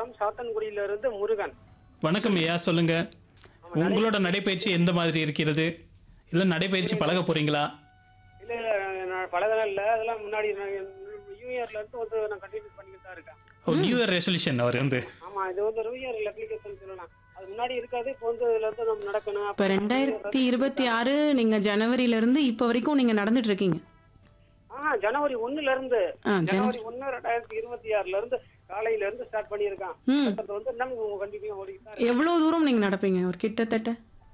மாவட்டம் சாத்தன்குடியில இருந்து முருகன் வணக்கம் ஐயா சொல்லுங்க உங்களோட நடைப்பயிற்சி எந்த மாதிரி இருக்கிறது இல்ல நடைப்பயிற்சி பழக போறீங்களா இல்ல இல்ல நான் பழகலாம் இல்ல அதெல்லாம் முன்னாடி நான் நியூ இயர்ல இருந்து வந்து நான் கண்டினியூ பண்ணிக்கிட்டு தான் இருக்கேன் ஓ நியூ இயர் ரெசல்யூஷன் அவர் வந்து ஆமா இது வந்து நியூ இயர் அப்ளிகேஷன் சொல்லலாம் அது முன்னாடி இருக்காது இப்போ வந்து இதுல இருந்து நம்ம நடக்கணும் இப்போ ரெண்டாயிரத்தி இருபத்தி ஆறு நீங்க ஜனவரியில இருந்து இப்போ வரைக்கும் நீங்க நடந்துட்டு இருக்கீங்க ஆ ஜனவரி ஒண்ணுல இருந்து ஆ ஜன ஜனவரி ஒண்ணு ரெண்டாயிரத்தி இருபத்தி ஆறுல இருந்து காலையில இருந்து ஸ்டார்ட் பண்ணியிருக்கான் ம் அது வந்து இன்னும் கண்டினியூ ஓடிக்கிட்டு தான் இருக்கு. எவ்வளவு தூரம் நீங்க நடப்பீங்க ஒரு கிட்டத்தட்ட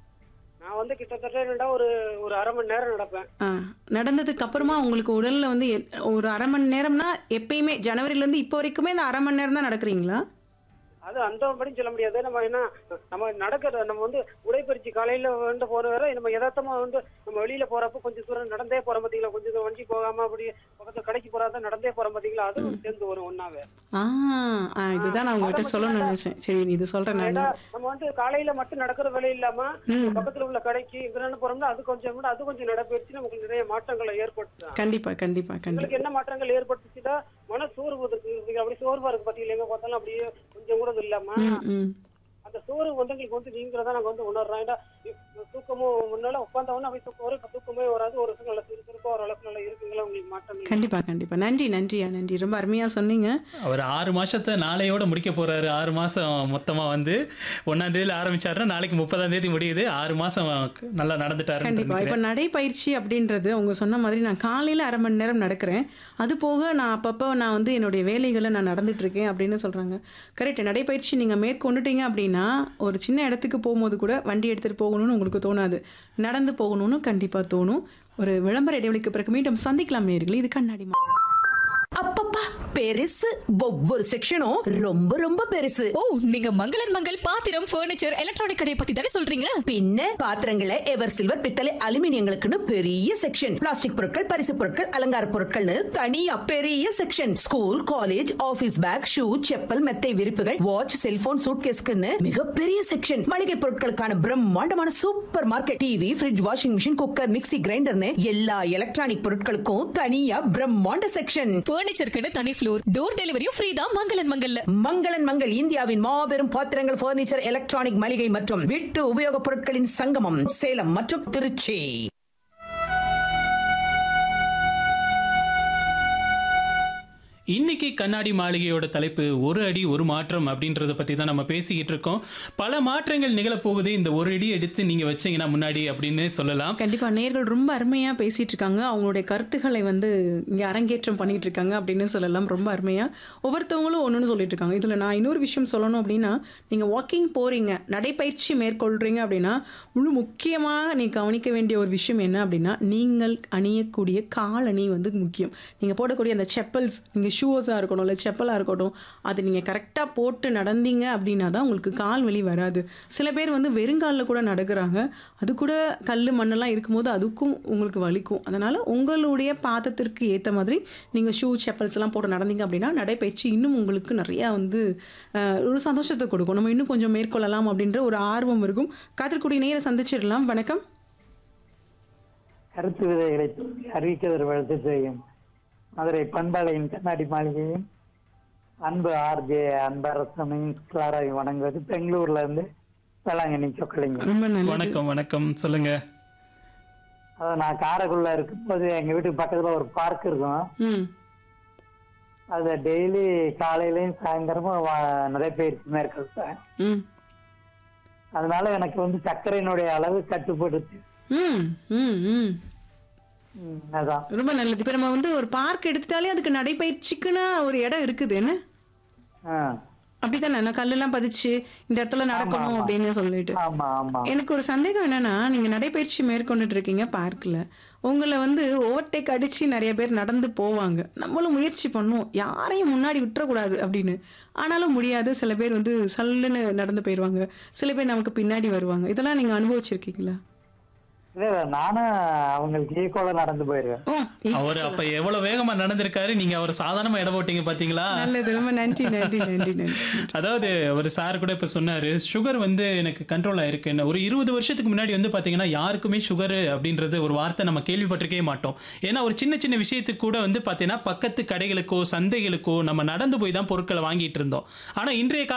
நான் வந்து கிட்டத்தட்ட ரெண்டா ஒரு ஒரு அரை மணி நேரம் நடப்பேன் ஆ நடந்ததுக்கு அப்புறமா உங்களுக்கு உடல்ல வந்து எ- ஒரு அரை மணி நேரம்னா எப்பயுமே ஜனவரில இருந்து இப்போ வரைக்குமே இந்த அரை மணி நேரம் தான் நடக்கிறீங்களா அது அந்த படி சொல்ல முடியாது நம்ம என்ன நம்ம நடக்கிற நம்ம வந்து உடைப்பயிற்சி காலையில வந்து போற வரை நம்ம யதார்த்தமா வந்து நம்ம வெளியில போறப்ப கொஞ்சம் தூரம் நடந்தே போறோம் பாத்தீங்களா கொஞ்சம் தூரம் வண்டி போகாம அப்படி பக்கத்துல கடைக்கு போறாதான் நடந்தே போறோம் பாத்தீங்களா அதுவும் சேர்ந்து வரும் ஒன்னாவே ஆ ஆ இதுதான் நான் உங்ககிட்ட சொல்லணும்னு நினைச்சேன் சரி நீ இது சொல்றேன் நான் ஏன்னா நம்ம வந்து காலையில மட்டும் நடக்கிற வேலை இல்லாம பக்கத்துல உள்ள கடைக்கு எங்க போறோம்னா அது கொஞ்சம் கூட அது கொஞ்சம் நடப்பயிற்சி நமக்கு நிறைய மாற்றங்களை ஏற்படுத்தும் கண்டிப்பா கண்டிப்பா கண்டிப்பா உங்களுக்கு என்ன மாற்றங்கள் ஏற்பட்டுச்சுன்னா மன சோர்வு இருக்கு அப்படி சோர்வா இருக்கு பாத்தீங்களா எங்க பார்த்தாலும் அப்படியே கொஞ்சம் கூட இது இல்லாம ம் ம் அந்த சோறு வந்து எங்களுக்கு வந்து நீங்கிறதா நாங்க வந்து உணர்றோம் ஏன்னா இப்ப தூக்கமும் முன்னால உட்காந்தவொடனே அப்படி தூக்கம் வரும் இப்ப தூக்கமே வராது ஒரு சில நல்ல சுறுசுறுப்பா ஓரளவுக்கு நல்லா இருக்குங்களா உங்களுக்கு மாற்றம் கண்டிப்பா கண்டிப்பா நன்றி நன்றியா நன்றி ரொம்ப அருமையா சொன்னீங்க அவர் ஆறு மாசத்தை நாளையோட முடிக்க போறாரு ஆறு மாசம் மொத்தமா வந்து ஒன்னாம் தேதியில ஆரம்பிச்சாருன்னா நாளைக்கு முப்பதாம் தேதி முடியுது ஆறு மாசம் நல்லா நடந்துட்டாரு கண்டிப்பா இப்ப நடைப்பயிற்சி அப்படின்றது அவங்க சொன்ன மாதிரி நான் காலையில அரை மணி நேரம் நடக்கிறேன் அது போக நான் அப்பப்போ நான் வந்து என்னுடைய வேலைகளை நான் நடந்துட்டு இருக்கேன் அப்படின்னு சொல்றாங்க கரெக்ட் நடைப்பயிற்சி நீங்க மேற்கொண்டுட்டீங்க அப்படின்னா ஒரு சின்ன இடத்துக்கு போகும்போது கூட வண்டி எடுத்துட்டு போகணும்னு உங்களுக்கு தோணாது நடந்து போகணும்னு கண்டிப்பா தோணும் ஒரு விளம்பர இடைவெளிக்கு பிறகு மீண்டும் சந்திக்கலாம் நேர்களே இது கண்ணாடி மா- அப்பப்பா பெருசு ஒவ்வொரு செக்ஷனும் ரொம்ப ரொம்ப பெருசு ஓ நீங்க மங்களன் மங்கள் பாத்திரம் ஃபர்னிச்சர் எலக்ட்ரானிக் கடையை பத்தி தானே சொல்றீங்க பின்ன பாத்திரங்களை எவர் சில்வர் பித்தளை அலுமினியங்களுக்குன்னு பெரிய செக்ஷன் பிளாஸ்டிக் பொருட்கள் பரிசு பொருட்கள் அலங்கார பொருட்கள்னு தனியா பெரிய section school college office bag shoe chappal மெத்தை விரிப்புகள் வாட்ச் செல்போன் சூட்கேஸ்க்குன்னு மிகப்பெரிய செக்ஷன் மளிகை பொருட்களுக்கான பிரம்மாண்டமான supermarket TV fridge washing machine cooker mixie கிரைண்டர்னு எல்லா எலக்ட்ரானிக் பொருட்களுக்கும் தனியா பிரம்மாண்ட செக்ஷன் ஃபர்னிச்சருக்குன்னு தனி ஃப்ளோர் டோர் டெலிவரியும் ஃப்ரீ தான் மங்களன் மங்கல்ல மங்களன் மங்கள் இந்தியாவின் மாபெரும் பாத்திரங்கள் பர்னிச்சர் எலக்ட்ரானிக் மளிகை மற்றும் வீட்டு உபயோகப் பொருட்களின் சங்கமம் சேலம் மற்றும் திருச்சி இன்னைக்கு கண்ணாடி மாளிகையோட தலைப்பு ஒரு அடி ஒரு மாற்றம் அப்படின்றத பத்தி தான் நம்ம பேசிக்கிட்டு இருக்கோம் பல மாற்றங்கள் நிகழப்போகுது இந்த ஒரு அடி எடுத்து நீங்க வச்சீங்கன்னா முன்னாடி அப்படின்னு சொல்லலாம் கண்டிப்பா நேர்கள் ரொம்ப அருமையா பேசிட்டு இருக்காங்க அவங்களுடைய கருத்துக்களை வந்து இங்க அரங்கேற்றம் பண்ணிட்டு இருக்காங்க அப்படின்னு சொல்லலாம் ரொம்ப அருமையா ஒவ்வொருத்தவங்களும் ஒண்ணுன்னு சொல்லிட்டு இருக்காங்க இதுல நான் இன்னொரு விஷயம் சொல்லணும் அப்படின்னா நீங்க வாக்கிங் போறீங்க நடைப்பயிற்சி மேற்கொள்றீங்க அப்படின்னா முழு முக்கியமாக நீ கவனிக்க வேண்டிய ஒரு விஷயம் என்ன அப்படின்னா நீங்கள் அணியக்கூடிய காலணி வந்து முக்கியம் நீங்க போடக்கூடிய அந்த செப்பல்ஸ் நீங்க ஷூஸாக இருக்கட்டும் இல்லை செப்பலாக இருக்கட்டும் அது நீங்கள் கரெக்டாக போட்டு நடந்தீங்க அப்படின்னா தான் உங்களுக்கு கால் வலி வராது சில பேர் வந்து வெறுங்காலில் கூட நடக்கிறாங்க அது கூட கல் மண்ணெல்லாம் இருக்கும்போது அதுக்கும் உங்களுக்கு வலிக்கும் அதனால் உங்களுடைய பாதத்திற்கு ஏற்ற மாதிரி நீங்கள் ஷூ செப்பல்ஸ் எல்லாம் போட்டு நடந்தீங்க அப்படின்னா நடைப்பயிற்சி இன்னும் உங்களுக்கு நிறையா வந்து அஹ், ஒரு சந்தோஷத்தை கொடுக்கும் நம்ம இன்னும் கொஞ்சம் மேற்கொள்ளலாம் அப்படின்ற ஒரு ஆர்வம் இருக்கும் காத்திருக்கூடிய நேரம் சந்திச்சிடலாம் வணக்கம் கருத்து விதைகளை அறிவிக்கதர் வளர்த்து செய்யும் மதுரை பண்பாளையின் கண்ணாடி மாளிகையும் அன்பு ஆர்ஜே அன்பரசனையும் கிளாராவை வணங்குவது பெங்களூர்ல இருந்து வேளாங்கண்ணி சொக்கலிங்க ரொம்ப நல்லது வணக்கம் வணக்கம் சொல்லுங்க அதான் நான் காரைக்குள்ள இருக்கும்போது எங்க வீட்டுக்கு பக்கத்துல ஒரு பார்க் இருக்கும் ம் அதை டெய்லி காலையிலயும் சாயந்தரமும் வா- நடைப்பயிற்சி மேற்கொள்வேன் ம் அதனால எனக்கு வந்து சர்க்கரையினுடைய அளவு கட்டுப்படுத்து ம் ம் ம் ம், அதான் ரொம்ப நல்லது இப்போ நம்ம வந்து ஒரு பார்க் எடுத்துட்டாலே அதுக்கு நடைப்பயிற்சிக்குன்னு ஒரு இடம் இருக்குது என்ன ஆ, அப்படித்தானே நான் கல்லெல்லாம் பதிச்சு இந்த இடத்துல நடக்கணும் ஆமா. அப்படின்னு சொல்லிட்டு ஆமா ஆமா எனக்கு ஒரு சந்தேகம் என்னன்னா நீங்க நடைப்பயிற்சி மேற்கொண்டுட்டு இருக்கீங்க பார்க்ல உங்களை வந்து ஓவர்டேக் அடிச்சு நிறைய பேர் நடந்து போவாங்க நம்மளும் முயற்சி பண்ணுவோம் யாரையும் முன்னாடி விட்டுறக்கூடாது அப்படின்னு ஆனாலும் முடியாது சில பேர் வந்து சல்லுன்னு நடந்து போயிடுவாங்க சில பேர் நமக்கு பின்னாடி வருவாங்க இதெல்லாம் நீங்க அனுபவிச்சிருக்கீங்களா இல்ல இல்ல, நானும் அவங்களுக்கு ஈக்குவலா நடந்து போயிருவேன் ஓ, அவர் அப்ப எவ்வளவு வேகமா நடந்திருக்காரு நீங்க அவர் சாதாரணமா இட போட்டீங்க பாத்தீங்களா நல்லது ரொம்ப நன்றி நன்றி நன்றி நன்றி அதாவது ஒரு சார் கூட இப்ப சொன்னாரு சுகர் வந்து எனக்கு கண்ட்ரோல் ஆயிருக்குன்னு ஒரு இருபது வருஷத்துக்கு முன்னாடி வந்து பாத்தீங்கன்னா யாருக்குமே சுகர் அப்படின்றது ஒரு வார்த்தை நம்ம கேள்விப்பட்டிருக்கவே மாட்டோம் ஏன்னா ஒரு சின்ன சின்ன விஷயத்துக்கு கூட வந்து பாத்தீங்கன்னா பக்கத்து கடைகளுக்கோ சந்தைகளுக்கோ நம்ம நடந்து போய் தான் பொருட்களை வாங்கிட்டு இருந்தோம் ஆனா இன்றைய